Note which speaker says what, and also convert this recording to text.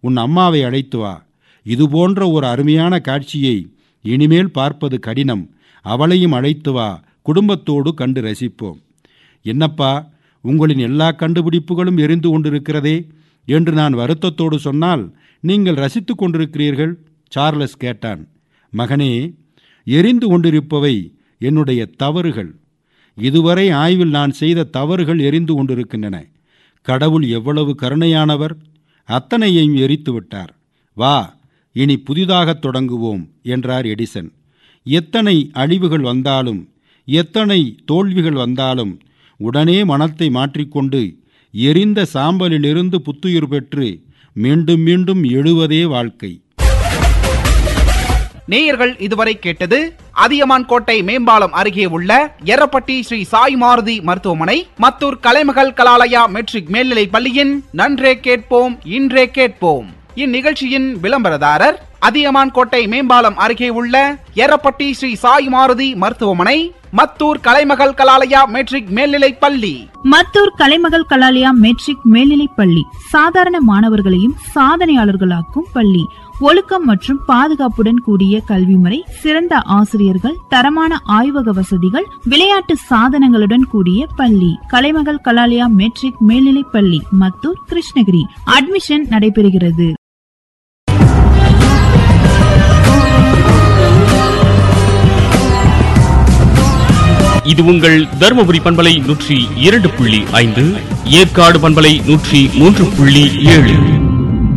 Speaker 1: உன் அம்மாவை அழைத்து வா இது போன்ற ஒரு அருமையான காட்சியை இனிமேல் பார்ப்பது கடினம் அவளையும் அழைத்து வா குடும்பத்தோடு கண்டு ரசிப்போம் என்னப்பா உங்களின் எல்லா கண்டுபிடிப்புகளும் எரிந்து கொண்டிருக்கிறதே என்று நான் வருத்தத்தோடு சொன்னால் நீங்கள் ரசித்துக் கொண்டிருக்கிறீர்கள் சார்லஸ் கேட்டான் மகனே எரிந்து கொண்டிருப்பவை என்னுடைய தவறுகள் இதுவரை ஆய்வில் நான் செய்த தவறுகள் எரிந்து கொண்டிருக்கின்றன கடவுள் எவ்வளவு கருணையானவர் அத்தனையையும் எரித்து விட்டார் வா இனி புதிதாகத் தொடங்குவோம் என்றார் எடிசன் எத்தனை அழிவுகள் வந்தாலும் எத்தனை தோல்விகள் வந்தாலும் உடனே மனத்தை மாற்றிக்கொண்டு எரிந்த சாம்பலிலிருந்து புத்துயிர் பெற்று மீண்டும் மீண்டும் எழுவதே வாழ்க்கை
Speaker 2: நேயர்கள் இதுவரை கேட்டது அதியமான் கோட்டை மேம்பாலம் அருகே உள்ள எரப்பட்டி ஸ்ரீ சாய் மாருதி மருத்துவமனை மத்தூர் கலைமகள் கலாலயா மெட்ரிக் மேல்நிலைப் பள்ளியின் நன்றே கேட்போம் இன்றே கேட்போம் இந்நிகழ்ச்சியின் விளம்பரதாரர் அதியமான் கோட்டை மேம்பாலம் அருகே உள்ள எரப்பட்டி ஸ்ரீ சாய் மாருதி மருத்துவமனை மத்தூர் கலைமகள் கலாலயா மெட்ரிக் மேல்நிலைப் பள்ளி
Speaker 3: மத்தூர் கலைமகள் கலாலயா மெட்ரிக் மேல்நிலைப் பள்ளி சாதாரண மாணவர்களையும் சாதனையாளர்களாக்கும் பள்ளி ஒழுக்கம் மற்றும் பாதுகாப்புடன் கூடிய கல்வி முறை சிறந்த ஆசிரியர்கள் தரமான ஆய்வக வசதிகள் விளையாட்டு சாதனங்களுடன் கூடிய பள்ளி கலைமகள் கலாலயா மெட்ரிக் மேல்நிலைப் பள்ளி மத்தூர் கிருஷ்ணகிரி அட்மிஷன் நடைபெறுகிறது
Speaker 4: இது உங்கள் தருமபுரி பண்பலை நூற்றி இரண்டு புள்ளி ஐந்து ஏற்காடு பண்பலை நூற்றி மூன்று புள்ளி ஏழு